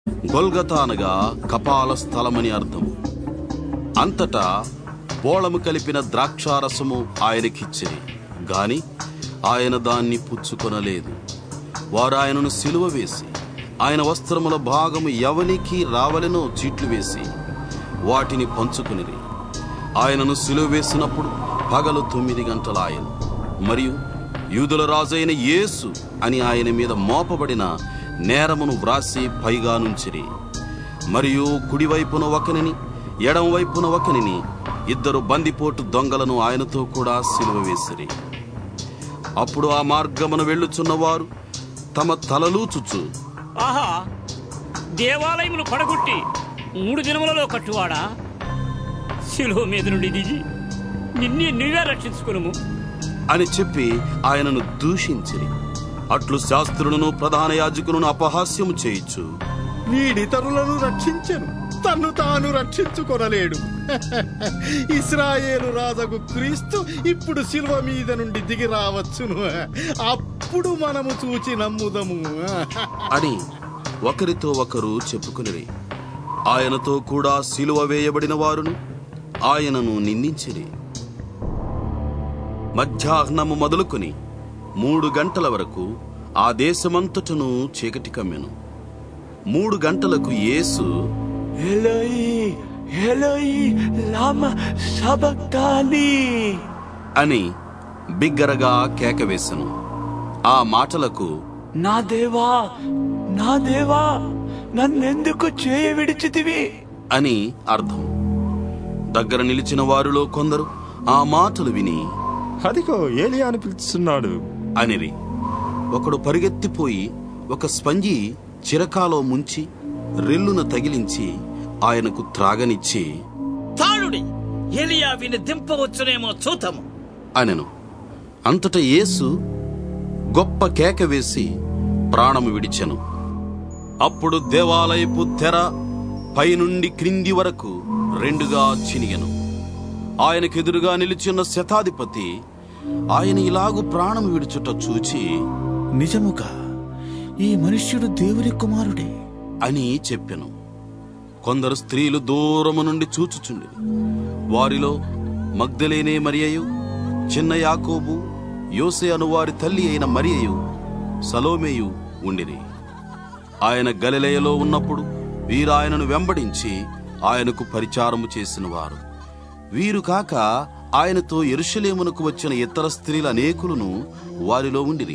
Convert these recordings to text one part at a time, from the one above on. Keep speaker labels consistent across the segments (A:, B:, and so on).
A: గొల్గత అనగా కపాల స్థలమని అర్థం అంతటా బోళము కలిపిన ద్రాక్షారసము ఆయనకిచ్చిరి గాని ఆయన దాన్ని పుచ్చుకొనలేదు వారు ఆయనను సిలువ వేసి ఆయన వస్త్రముల భాగము ఎవనికి రావలెనో చీట్లు వేసి వాటిని పంచుకునిరి ఆయనను సిలువ వేసినప్పుడు పగలు తొమ్మిది గంటలాయను మరియు యూదుల రాజైన యేసు అని ఆయన మీద మోపబడిన నేరమును వ్రాసి పైగా నుంచిరి మరియు కుడివైపున ఒకనిని ఎడం వైపున ఒకనిని ఇద్దరు బందిపోటు దొంగలను ఆయనతో కూడా సిలువ వేసిరి అప్పుడు ఆ మార్గమున వెళ్ళుచున్నవారు తమ తలలూచుచు
B: ఆహా దేవాలయమును పడగొట్టి మూడు దినములలో కట్టువాడా శిలువ మీద నుండి దిగి నిన్నే నువ్వే రక్షించుకును
A: అని చెప్పి ఆయనను దూషించిరి అట్లు శాస్త్రులను ప్రధాన యాజకులను అపహాస్యము చేయించు
C: వీడితరులను రక్షించెను తన్ను తాను రక్షించుకొనలేడు ఇస్రాయేలు రాజగు క్రీస్తు ఇప్పుడు శిల్వ మీద నుండి దిగి రావచ్చును అప్పుడు మనము చూచి నమ్ముదము
A: అని ఒకరితో ఒకరు చెప్పుకునిరి ఆయనతో కూడా సిలువ వేయబడిన వారును ఆయనను నిందించిరి మధ్యాహ్నము మొదలుకొని మూడు గంటల వరకు ఆ దేశమంతటను చీకటి కమ్మెను మూడు గంటలకు యేసు
D: ఎలోయి ఎలోయి లామ సబక్తాని
A: అని బిగ్గరగా కేకవేశను ఆ మాటలకు
D: నా దేవా నా దేవా నన్నెందుకు చేయ విడిచితివి
A: అని అర్థం దగ్గర నిలిచిన వారిలో కొందరు ఆ మాటలు విని
E: అదిగో ఏలియా అని పిలుస్తున్నాడు
A: అనిరి ఒకడు పరిగెత్తిపోయి ఒక స్పంజి చిరకాలో ముంచి రెల్లున తగిలించి ఆయనకు త్రాగనిచ్చి
F: తాళుడి ఎలియా విని దింపవచ్చునేమో చూతము
A: అనెను అంతట యేసు గొప్ప కేక వేసి ప్రాణము విడిచెను అప్పుడు దేవాలయపు తెర పైనుండి క్రింది వరకు రెండుగా చినిగెను ఆయనకెదురుగా నిలిచున్న శతాధిపతి ఆయన ఇలాగు ప్రాణం విడుచుట చూచి
G: నిజముగా ఈ మనుష్యుడు దేవుని కుమారుడే
A: అని చెప్పెను కొందరు స్త్రీలు దూరము నుండి చూచుచుండి వారిలో మగ్ధలేనే మరియయు చిన్న యాకోబు యోసే అను వారి తల్లి అయిన మరియయు సలోమేయు ఉండిరి ఆయన గలిలయలో ఉన్నప్పుడు వీరు ఆయనను వెంబడించి ఆయనకు పరిచారము చేసిన వారు వీరు కాక ఆయనతో ఎరుషలేమునకు వచ్చిన ఇతర స్త్రీల అనేకులను వారిలో ఉండిరి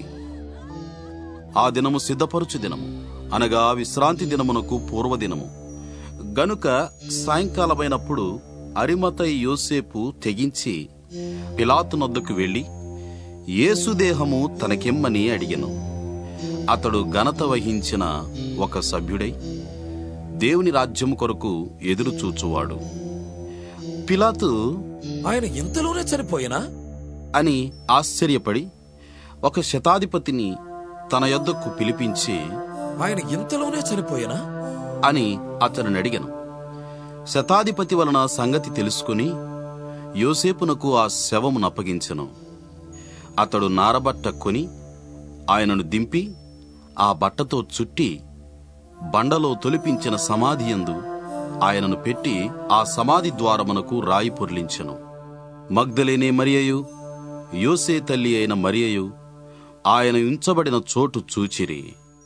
A: ఆ దినము సిద్ధపరుచు దినము అనగా విశ్రాంతి దినమునకు పూర్వదినము గనుక సాయంకాలమైనప్పుడు అరిమతై యోసేపు తెగించి పిలాతు నొద్దకు వెళ్లి యేసుదేహము తనకిమ్మని అడిగెను అతడు ఘనత వహించిన ఒక సభ్యుడై దేవుని రాజ్యము కొరకు ఎదురు చూచువాడు పిలాతు
F: ఆయన ఇంతలోనే చనిపోయినా
A: అని ఆశ్చర్యపడి ఒక శతాధిపతిని తన యొద్దకు పిలిపించి
F: ఆయన ఇంతలోనే చనిపోయినా
A: అని అతను అడిగను శతాధిపతి వలన సంగతి తెలుసుకుని యోసేపునకు ఆ శవమును అప్పగించెను అతడు నారబట్ట కొని ఆయనను దింపి ఆ బట్టతో చుట్టి బండలో తొలిపించిన సమాధియందు ఆయనను పెట్టి ఆ సమాధి ద్వారమునకు రాయి పొర్లించెను మగ్ధలేనే మరియయు యోసే తల్లి అయిన మరియయు ఆయన ఉంచబడిన చోటు చూచిరి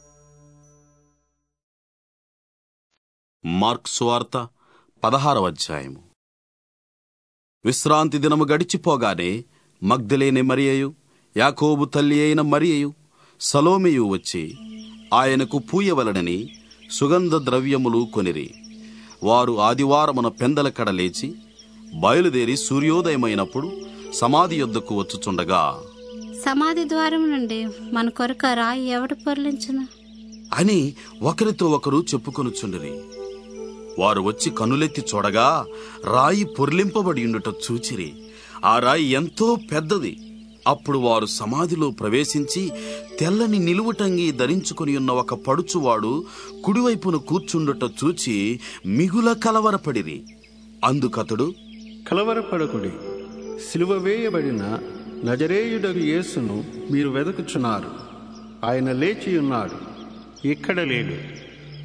A: మార్క్ సువార్త పదహారవ అధ్యాయము విశ్రాంతి దినము గడిచిపోగానే మగ్ధలేని మరియయు యాకోబు తల్లి అయిన మరియయు సలోమియు వచ్చి ఆయనకు పూయవలనని సుగంధ ద్రవ్యములు కొనిరి వారు ఆదివారమున పెందలకడ లేచి బయలుదేరి సూర్యోదయమైనప్పుడు సమాధి యొద్దకు వచ్చుచుండగా
H: సమాధి ద్వారం నుండి మన కొరకు ఆ రాయి ఎవడు పొరలించును
A: అని ఒకరితో ఒకరు చెప్పుకొనుచుండిరి వారు వచ్చి కనులెత్తి చూడగా రాయి పొర్లింపబడి ఉండుట చూచిరి ఆ రాయి ఎంతో పెద్దది అప్పుడు వారు సమాధిలో ప్రవేశించి తెల్లని నిలువుటంగి ధరించుకుని ఉన్న ఒక పడుచువాడు కుడివైపున కూర్చుండుట చూచి మిగుల కలవరపడిరి అందుకతడు
I: కలవరపడకుడి సిలువ వేయబడిన నజరేయుడగు యేసును మీరు వెతుకుచున్నారు ఆయన లేచి ఉన్నాడు ఇక్కడ లేడు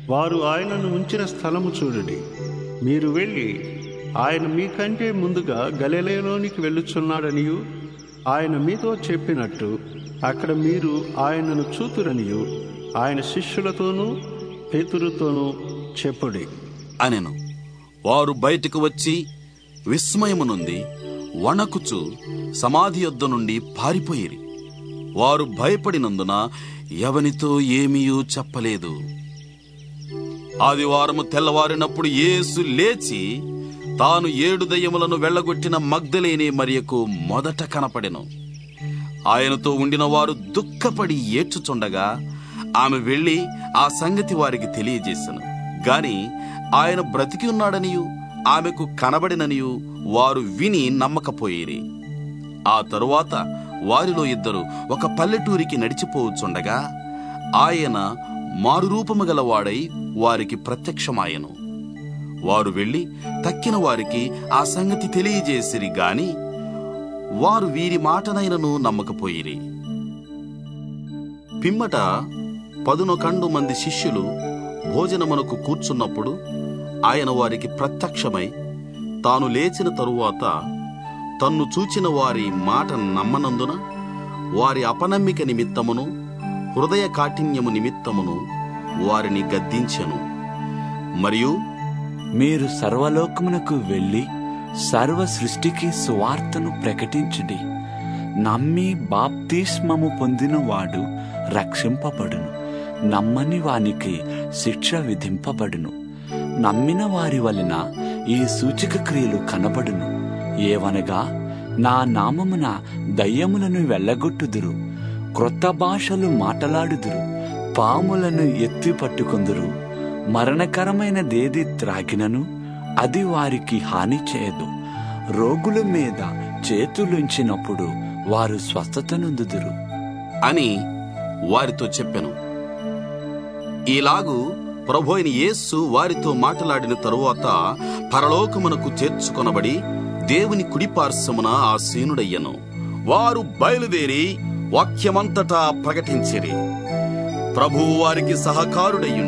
I: వారు ఆయనను ఉంచిన స్థలము చూడండి మీరు వెళ్ళి ఆయన మీకంటే ముందుగా గలిలయలోనికి వెళ్ళుచున్నాడనియు ఆయన మీతో చెప్పినట్టు అక్కడ మీరు ఆయనను చూతురనియు ఆయన శిష్యులతోనూ పేతురుతోనూ చెప్పుడి
A: అనెను వారు బయటకు వచ్చి విస్మయము నుండి వణకుచు సమాధి యొద్ద నుండి పారిపోయిరి వారు భయపడినందున ఎవనితో ఏమీయూ చెప్పలేదు ఆదివారము తెల్లవారినప్పుడు యేసు లేచి తాను ఏడు దయ్యములను వెళ్ళగొట్టిన మగ్ధలేని మరియకు మొదట కనపడెను ఆయనతో ఉండిన వారు దుఃఖపడి ఏడ్చుచుండగా ఆమె వెళ్ళి ఆ సంగతి వారికి తెలియజేసెను గాని ఆయన బ్రతికి ఉన్నాడనియు ఆమెకు కనబడిననియు వారు విని నమ్మకపోయిరి ఆ తరువాత వారిలో ఇద్దరు ఒక పల్లెటూరికి నడిచిపోవచ్చుండగా ఆయన మారురూపము గలవాడై వారికి ప్రత్యక్షమాయెను వారు వెళ్ళి తక్కిన వారికి ఆ సంగతి తెలియజేసిరి గాని వారు వీరి మాటనైనను నమ్మకపోయిరి పిమ్మట పదునొకండు మంది శిష్యులు భోజనమునకు కూర్చున్నప్పుడు ఆయన వారికి ప్రత్యక్షమై తాను లేచిన తరువాత తన్ను చూచిన వారి మాట నమ్మనందున వారి అపనమ్మిక నిమిత్తమును హృదయ కాఠిన్యము నిమిత్తమును వారిని గద్దించెను మరియు
D: మీరు సర్వలోకమునకు వెళ్ళి సర్వ సృష్టికి సువార్తను ప్రకటించుడి నమ్మి బాప్తిస్మము పొందినవాడు రక్షింపబడును నమ్మని వానికి శిక్ష విధింపబడును నమ్మిన వారి వలన ఈ సూచక క్రియలు కనబడును ఏవనగా నా నామమున దయ్యములను వెళ్ళగొట్టుదురు క్రొత్త భాషలు మాటలాడుదురు పాములను ఎత్తి పట్టుకుందురు మరణకరమైనదేది త్రాగినను అది వారికి హాని చేయదు రోగుల మీద చేతులుంచినప్పుడు వారు స్వస్థత నొందుదురు
A: అని వారితో చెప్పెను ఈలాగు ప్రభు అయిన యేస్సు వారితో మాట్లాడిన తరువాత పరలోకమునకు చేర్చుకొనబడి దేవుని కుడిపార్శ్వమున ఆ సీనుడయ్యను వారు బయలుదేరి వాక్యమంతటా ప్రకటించిరి ప్రభువు వారికి సహకారుడయ్యుండి